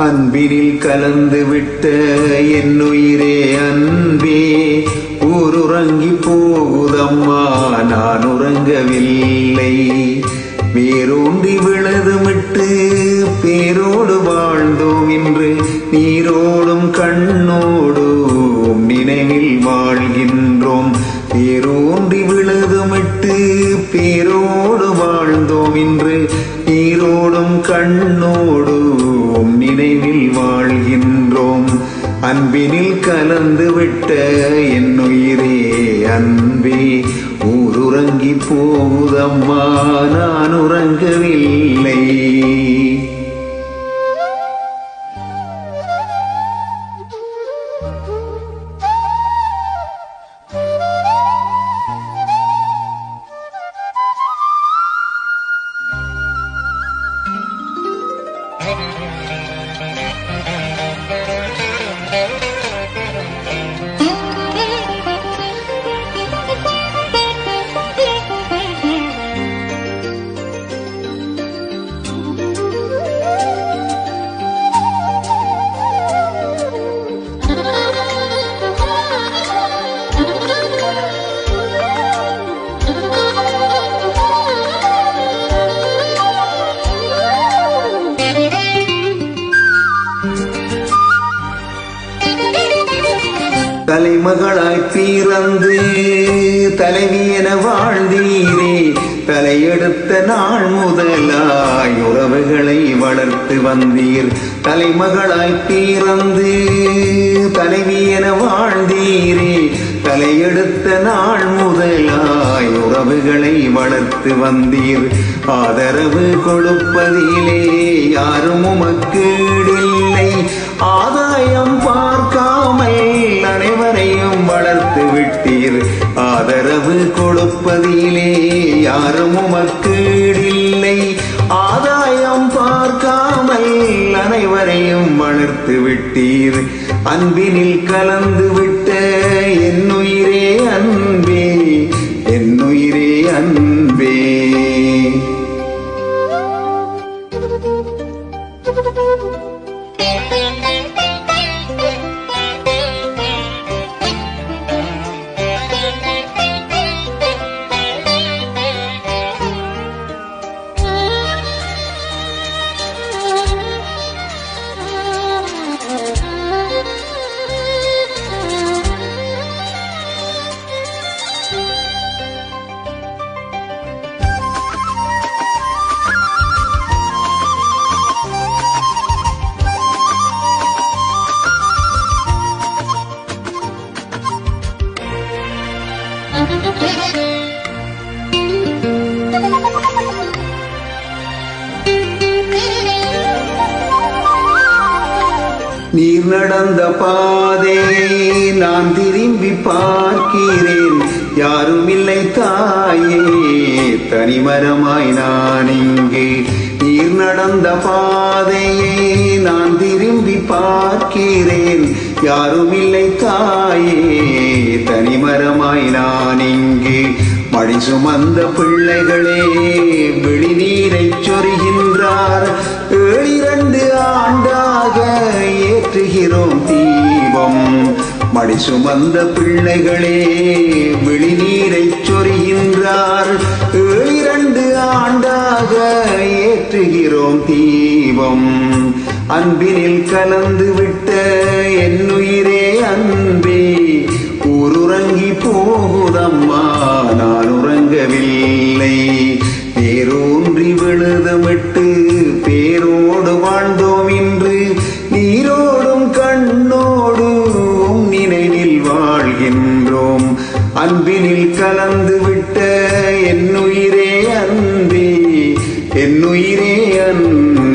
அன்பினில் கலந்து விட்ட என்னுயிரே அன்பே ஊருறங்கி போகுதம்மா நான் உறங்கவில்லை வேரூன்றி விழுதுமிட்டு பேரோடு வாழ்ந்தோம் இன்று நீரோடும் கண்ணோடும் நினைவில் வாழ்கின்றோம் பேரூன்றி விழுதுமிட்டு பேரோடு வாழ்ந்தோம் இன்று நீரோடும் கண்ணோடும் நினைவில் வாழ்கின்றோம் அன்பினில் கலந்து விட்ட என்னுயிரே அன்பே ஊருறங்கி போகுதம்மா நான் உறங்கவில்லை தலைமகளாய் பிறந்து தலைவி என வாழ்ந்தீரே தலையெடுத்த நாள் முதலாய் உறவுகளை வளர்த்து வந்தீர் தலைமகளாய் பிறந்து தலைவி என வாழ்ந்தீரே தலையெடுத்த நாள் முதலாய் உறவுகளை வளர்த்து வந்தீர் ஆதரவு கொடுப்பதிலே யாரும் உமக்கீடில்லை ஆதாயம் பார்க்காமல் அனைவரையும் வளர்த்து விட்டீர் ஆதரவு கொடுப்பதிலே யாரும் உமக்கீடில்லை ஆதாயம் பார்க்காமல் அனைவரையும் வளர்த்து விட்டீர் அன்பினில் கலந்து விட்ட என்னுயிரே அன்பே என்னுயிரே அன்பே நீர் நடந்த பாதையை நான் திரும்பி பார்க்கிறேன் யாரும் இல்லை தாயே தனிமரமாய் நான் இங்கே நீர் நடந்த பாதையை நான் திரும்பி பார்க்கிறேன் யாரும் இல்லை தாயே தனிமரமாய் நான் இங்கே மடி சுமந்த பிள்ளைகளே வெளிநீரை சொருகின்றார் ஏழிரண்டு ஆண்டாக ஏற்றுகிறோம் தீபம் மடி சுமந்த பிள்ளைகளே வெளிநீரை சொருகின்றார் ஏழிரண்டு ஆண்டாக ஏற்றுகிறோம் தீபம் அன்பினில் கலந்து விட்ட என்னுயிரே அன்பே ஊருறங்கி போகுதம்மா நான் உறங்கவில்லை பேரூன்றி விழுதுமிட்டு பேரோடு வாழ்ந்தோம் இன்று நீரோடும் கண்ணோடும் நினைவில் வாழ்கின்றோம் அன்பினில் கலந்து விட்ட என்னுயிரே அன்பே என்னுயிரே அன்பே